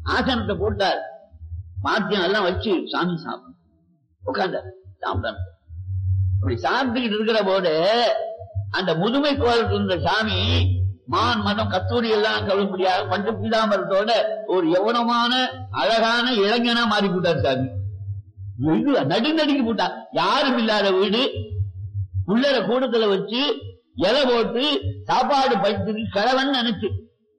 ஆசனத்தை போட்டார் பாத்தியம் எல்லாம் வச்சு சாமி சாப்பிடும் உட்கார்ந்தார் சாப்பிட்டார் அப்படி சாப்பிட்டுக்கிட்டு இருக்கிற போது அந்த முதுமை கோலத்தில் இருந்த சாமி மான் மதம் கத்தூரி எல்லாம் கழும்படியாக கொஞ்சம் பீதாமரத்தோட ஒரு யவனமான அழகான இளைஞனா மாறி போட்டார் சாமி இது நடுநடுங்கி போட்டார் யாரும் இல்லாத வீடு உள்ளர கூடத்துல வச்சு இலை போட்டு சாப்பாடு படுத்து கிழவன் நினைச்சு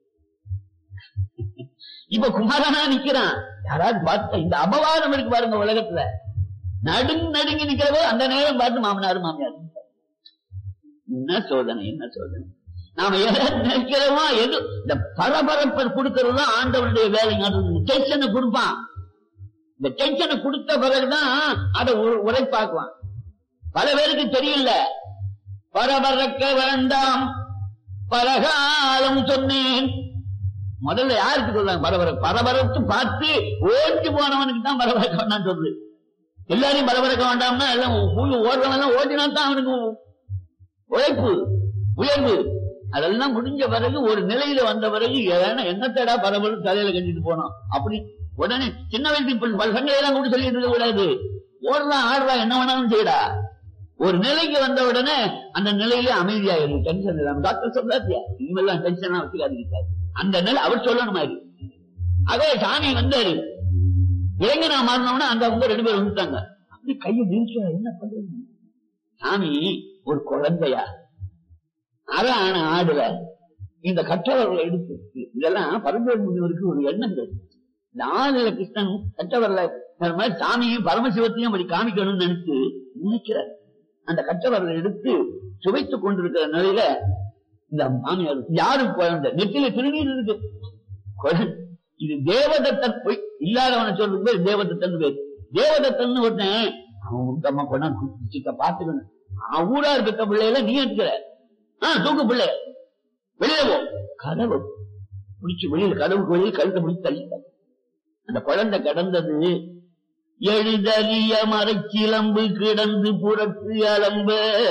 இப்ப குமாரனா நிக்கிறான் யாராவது பார்த்த இந்த அபவாதம் இருக்கு பாருங்க உலகத்துல நடுங்க நடுங்கி நிக்கிறவோ அந்த நேரம் பார்த்து மாமனார் மாமியார் என்ன சோதனை என்ன சோதனை நாம எதை நினைக்கிறோமோ எது இந்த பரபரப்பை கொடுக்கறது தான் ஆண்டவனுடைய வேலைங்க டென்ஷனை கொடுப்பான் இந்த டென்ஷனை கொடுத்த பிறகுதான் அதை உ- உரைப்பாக்குவான் பல பேருக்கு தெரியல பரபரக்க வேண்டாம் பலகாலம் சொன்னேன் முதல்ல யாருக்கு சொல்றாங்க பரபர பரபரத்து பார்த்து ஓடி போனவனுக்கு தான் பரபரக்க வேண்டாம் சொல்லுது எல்லாரையும் பரபரக்க வேண்டாம்னா எல்லாம் புழு ஓடுறவன் எல்லாம் ஓடினா தான் அவனுக்கு உழைப்பு உயர்வு அதெல்லாம் முடிஞ்ச பிறகு ஒரு நிலையில வந்த பிறகு ஏன்னா என்னத்தடா பரபரப்பு தலையில கட்டிட்டு போனோம் அப்படி உடனே சின்ன வயசு இப்ப பசங்களை எல்லாம் கூட சொல்லிட்டு இருக்க கூடாது ஓடுறான் ஆடுறான் என்ன வேணாலும் செய்யடா ஒரு நிலைக்கு வந்த உடனே அந்த நிலையில அமைதியாயிரும் டென்ஷன் இல்லாம டாக்டர் சொல்றாத்தியா இனிமேல்லாம் டென்ஷனா வச்சுக்காதீங்க அந்த நிலை அவர் சொல்லணும் மாதிரி அதே சாமி வந்தாரு இளைஞனா மாறினோம்னா அந்த அவங்க ரெண்டு பேரும் வந்துட்டாங்க அப்படி கையை வீழ்ச்சா என்ன பண்றது சாமி ஒரு குழந்தையா அரை ஆன ஆடுல இந்த கற்றவர்களை எடுத்து இதெல்லாம் பரம்பரை முனிவருக்கு ஒரு எண்ணங்கள் இந்த ஆளுல கிருஷ்ணன் கற்றவர்ல இந்த மாதிரி சாமியும் பரமசிவத்தையும் அப்படி காமிக்கணும்னு நினைச்சு நினைக்கிறார் அந்த கற்றவர்களை எடுத்து சுவைத்துக் கொண்டிருக்கிற நிலையில இந்த மாமியார் யாரும் குழந்தை நெத்தில திருநீர் இருக்கு குழந்தை. இது தேவதத்தன் பொய் இல்லாதவனை சொல்றது பேர் தேவதத்தன் பேர் தேவதத்தன் ஒருத்தன் அவன் உத்தமா கொண்டாந்து சிக்க பாத்துக்கணும் அவன் ஊரா இருக்க பிள்ளையில நீ எடுக்கிற ஆஹ் தூக்கு பிள்ளை வெளியில போ கதவு பிடிச்சு வெளியில கதவுக்கு வெளியில் கழுத்தை பிடிச்சு தள்ளிட்டாங்க அந்த குழந்தை கடந்தது எழுதறிய மறைச்சிலம்பு கிடந்து புறத்து அலம்ப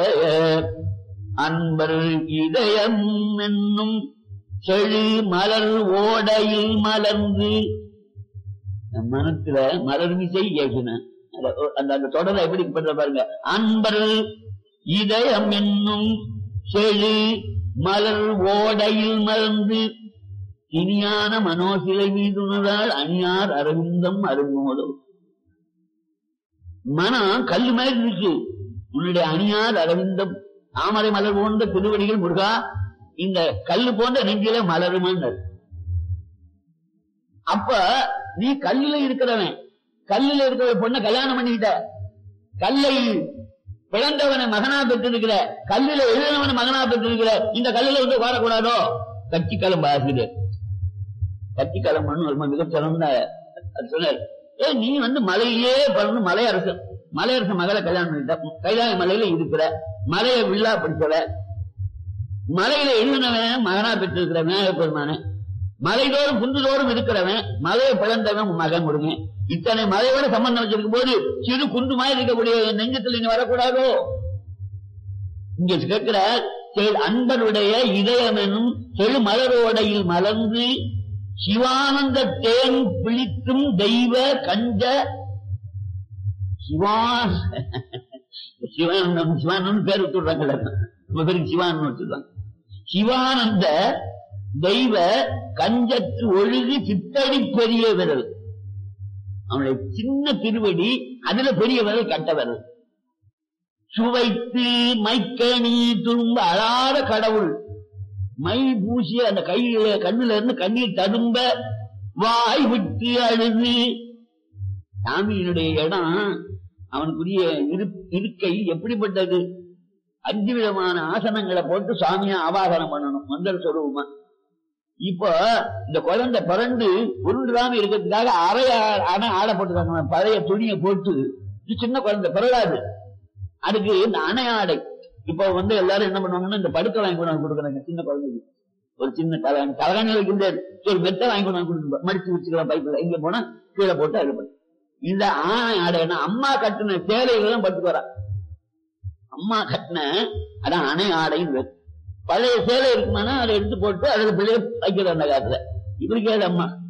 அன்பர் இதயம் என்னும் செழு மலர் ஓடையில் மலர்ந்து நம் மனத்துல மலர் மிசை ஏகின அந்த அந்த தொடரை எப்படி பண்ற பாருங்க அன்பர் இதயம் என்னும் செழு மலர் ஓடையில் மலர்ந்து இனியான மனோசிலை மீதுனதால் அணியார் அரவிந்தம் அருங்கோதோ மனம் கல்லு மாதிரி இருக்கு உன்னுடைய அணியார் அரவிந்தம் தாமரை மலர் போன்ற திருவடிகள் முருகா இந்த கல்லு போன்ற நெஞ்சில மலருமான்னு அப்ப நீ கல்லுல இருக்கிறவன் கல்லுல இருக்கிற பொண்ணை கல்யாணம் பண்ணிக்கிட்ட கல்லை பிறந்தவனை மகனா பெற்றிருக்கிற கல்லுல எழுதினவனை மகனா பெற்றிருக்கிற இந்த கல்லுல வந்து வரக்கூடாதோ கட்சி கலம் ஆகுது கட்சி கலம் ரொம்ப மிகச்சிறந்த சொன்னார் ஏ நீ வந்து மலையிலே பிறந்து மலையரசன் மலையரசன் மகளை கல்யாணம் பண்ணிட்ட கைலாய மலையில இருக்கிற மலையை வில்லா படிச்சவ மலையில எழுதினவன் மகனா பெற்றிருக்கிற விநாயக பெருமான மலைதோறும் குன்றுதோறும் இருக்கிறவன் மலையை பிளந்தவன் உன் மகன் கொடுங்க இத்தனை மலையோட சம்பந்தம் வச்சிருக்கும் போது சிறு குண்டு மாதிரி இருக்கக்கூடிய என் நெஞ்சத்தில் நீ வரக்கூடாதோ இங்க கேட்கிற செல் அன்பருடைய இதயம் எனும் செழு மலரோடையில் மலர்ந்து சிவானந்த தேன் பிழிக்கும் தெய்வ கஞ்ச சிவான் சிவானந்தம் சிவானந்தம் பேர் விட்டுடுறாங்கல்ல நம்ம பேருக்கு சிவானந்தம் வச்சிருக்காங்க சிவானந்த தெய்வ கஞ்சத்து ஒழுகு சித்தடி பெரிய விரல் அவனுடைய சின்ன திருவடி அதுல பெரிய விரல் கட்ட விரல் சுவைத்து மைக்கணி துரும்ப அழாத கடவுள் மை பூசி அந்த கையில கண்ணுல இருந்து கண்ணீர் ததும்ப வாய் விட்டு அழுது சாமியினுடைய இடம் அவனுக்குரிய இரு- இருக்கை எப்படிப்பட்டது அஞ்சு விதமான ஆசனங்களை போட்டு சாமியை ஆவாகனம் பண்ணணும் மந்திர சொருபமா இப்போ இந்த குழந்தை பிறந்து உருண்டுடாம இருக்கிறதுக்காக அரை அணை ஆடை போட்டுருக்காங்க பழைய துணியை போட்டு இது சின்ன குழந்தை பிறகாது அதுக்கு இந்த அணை ஆடை இப்போ வந்து எல்லாரும் என்ன பண்ணுவாங்கன்னா இந்த படுக்கை வாங்கி கொண்டு வந்து கொடுக்குறாங்க சின்ன குழந்தைக்கு ஒரு சின்ன தலகாணி தலகாணி வைக்கின்ற ஒரு மெத்தை வாங்கி கொண்டு வந்து கொடுத்து மடிச்சு வச்சுக்கலாம் பைப்பில் இங்க போனா கீழே போட்டு அது பண்ணு இந்த ஆணை ஆடைனா அம்மா கட்டின சேலைகள் பட்டு வரா அம்மா கட்டின அதான் அணை ஆடைன்னு பேரு. பழைய சேலை இருக்குமானா அதை எடுத்து போட்டு அதுல பிள்ளைய வைக்கிற அந்த காலத்துல இப்படி கேது அம்மா